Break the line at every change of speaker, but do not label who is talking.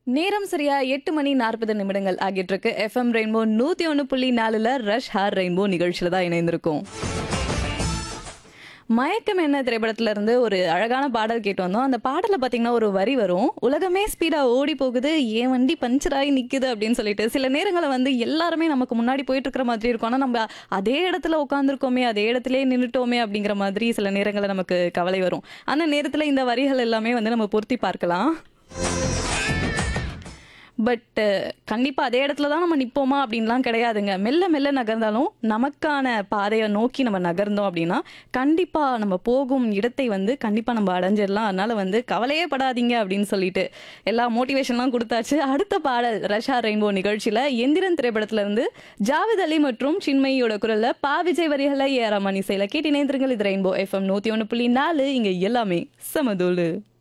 நேரம் சரியா எட்டு மணி நாற்பது நிமிடங்கள் ஆகிட்டு இருக்கு எஃப்எம் ரெயின்போ நூத்தி ஒன்று புள்ளி நாலுல ரஷ் ஹார் ரெயின்போ நிகழ்ச்சியில தான் இணைந்திருக்கும் மயக்கம் என்ன திரைப்படத்துல இருந்து ஒரு அழகான பாடல் கேட்டு வந்தோம் அந்த பாடல பாத்தீங்கன்னா ஒரு வரி வரும் உலகமே ஸ்பீடா ஓடி போகுது ஏன் வண்டி பஞ்சர் ஆகி நிக்குது அப்படின்னு சொல்லிட்டு சில நேரங்களில் வந்து எல்லாருமே நமக்கு முன்னாடி போயிட்டு இருக்கிற மாதிரி இருக்கும் ஆனா நம்ம அதே இடத்துல உட்காந்துருக்கோமே அதே இடத்துலயே நின்றுட்டோமே அப்படிங்கிற மாதிரி சில நேரங்களில் நமக்கு கவலை வரும் அந்த நேரத்துல இந்த வரிகள் எல்லாமே வந்து நம்ம பொருத்தி பார்க்கலாம் பட் கண்டிப்பாக அதே இடத்துல தான் நம்ம நிற்போமா அப்படின்லாம் கிடையாதுங்க மெல்ல மெல்ல நகர்ந்தாலும் நமக்கான பாதையை நோக்கி நம்ம நகர்ந்தோம் அப்படின்னா கண்டிப்பாக நம்ம போகும் இடத்தை வந்து கண்டிப்பாக நம்ம அடைஞ்சிடலாம் அதனால வந்து கவலையே படாதீங்க அப்படின்னு சொல்லிட்டு எல்லா மோட்டிவேஷன்லாம் கொடுத்தாச்சு அடுத்த பாடல் ரஷா ரெயின்போ நிகழ்ச்சியில் எந்திரன் திரைப்படத்துல இருந்து ஜாவித் அலி மற்றும் சின்மயியோட குரல்ல பா விஜய் வரிகளை ஏறாமணி இசையில் கேட்டு இணைந்திருங்கள் இது ரெயின்போ எஃப்எம் நூற்றி ஒன்று புள்ளி நாலு இங்கே எல்லாமே சமதூளு